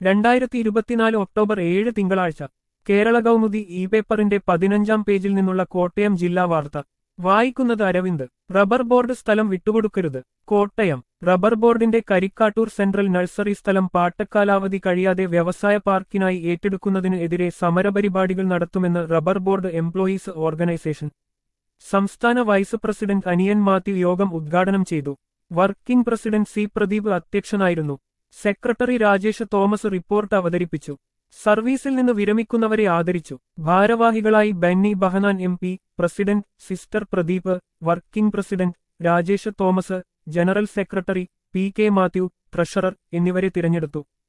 രണ്ടായിരത്തി ഇരുപത്തിനാല് ഒക്ടോബർ ഏഴ് തിങ്കളാഴ്ച കേരള കൗമുദി ഇ പേപ്പറിന്റെ പതിനഞ്ചാം പേജിൽ നിന്നുള്ള കോട്ടയം ജില്ലാ വാർത്ത വായിക്കുന്നത് അരവിന്ദ് റബ്ബർ ബോർഡ് സ്ഥലം വിട്ടുകൊടുക്കരുത് കോട്ടയം റബ്ബർ ബോർഡിന്റെ കരിക്കാട്ടൂർ സെൻട്രൽ നഴ്സറി സ്ഥലം പാട്ടക്കാലാവധി കഴിയാതെ വ്യവസായ പാർക്കിനായി ഏറ്റെടുക്കുന്നതിന് എതിരെ സമരപരിപാടികൾ നടത്തുമെന്ന് റബ്ബർ ബോർഡ് എംപ്ലോയീസ് ഓർഗനൈസേഷൻ സംസ്ഥാന വൈസ് പ്രസിഡന്റ് അനിയൻ മാത്യു യോഗം ഉദ്ഘാടനം ചെയ്തു വർക്കിംഗ് പ്രസിഡന്റ് സി പ്രദീപ് അധ്യക്ഷനായിരുന്നു സെക്രട്ടറി രാജേഷ് തോമസ് റിപ്പോർട്ട് അവതരിപ്പിച്ചു സർവീസിൽ നിന്ന് വിരമിക്കുന്നവരെ ആദരിച്ചു ഭാരവാഹികളായി Benny Behanan M P president sister Pradeep working president Rajesh Thomas general secretary P K Mathew treasurer എന്നിവരെ തിരഞ്ഞെടുത്തു